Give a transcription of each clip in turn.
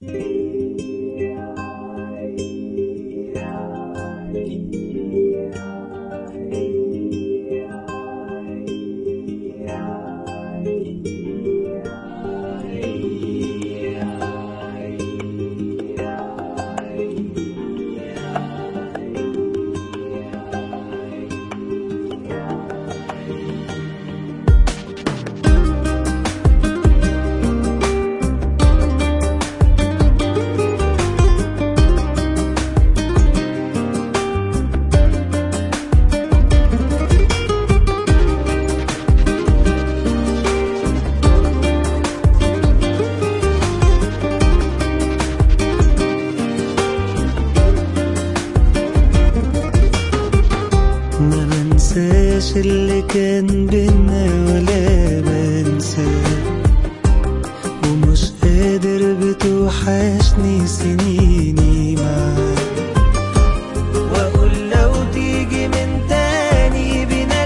ما بنساش اللي كان بينا ولا بنساه ومش قادر بتوحشني سنيني معاك واقول لو تيجي من تاني بينا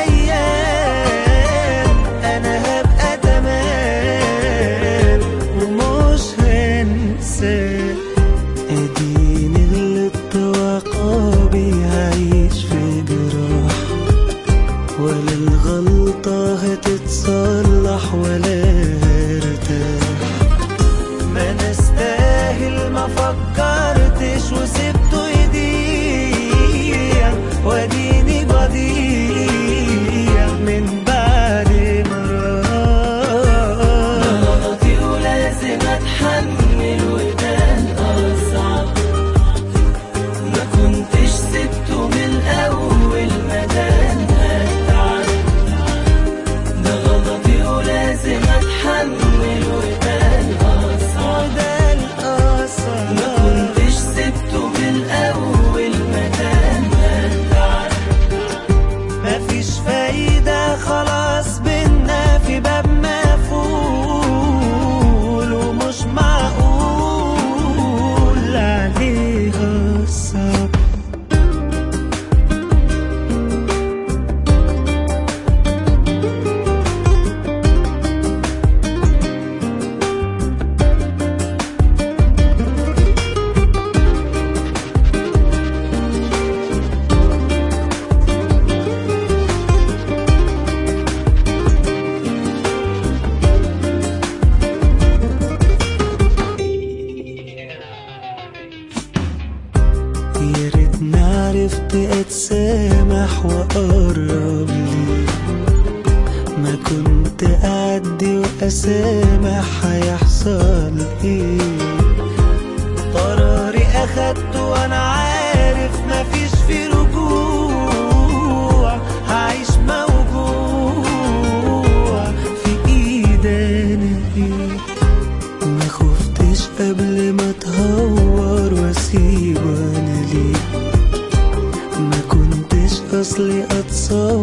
الايام انا هبقى تمام ومش هنساك اديني غلطت وعقابي هعيش في جراح ولا الغلطة هتتصلح ولا هرتاح ما انا استاهل ما فكرتش وسبته يضيع واديني بضيع من بعد ما راح غلطي ولازم اتحمل وده الاصعب ما كنتش سبته من الاول ما كان هتعب ده غلطي ولازم اتحمل وده الاصعب وده الأصل ما كنتش سبته من الاول ما كان هتعب مفيش فايدة خلاص بينا في باب مقفول ومش معقول عليها الصبر يا ريتني عرفت اتسامح واقرب لي ما كنت اعدي واسامح هيحصل ايه قراري اخدته وانا عارف مفيش في رجوع هعيش موجوع في ايدي ايه ما خفتش قبل ما اتهور واسيب انا ليه ما كنتش اصلي اتصور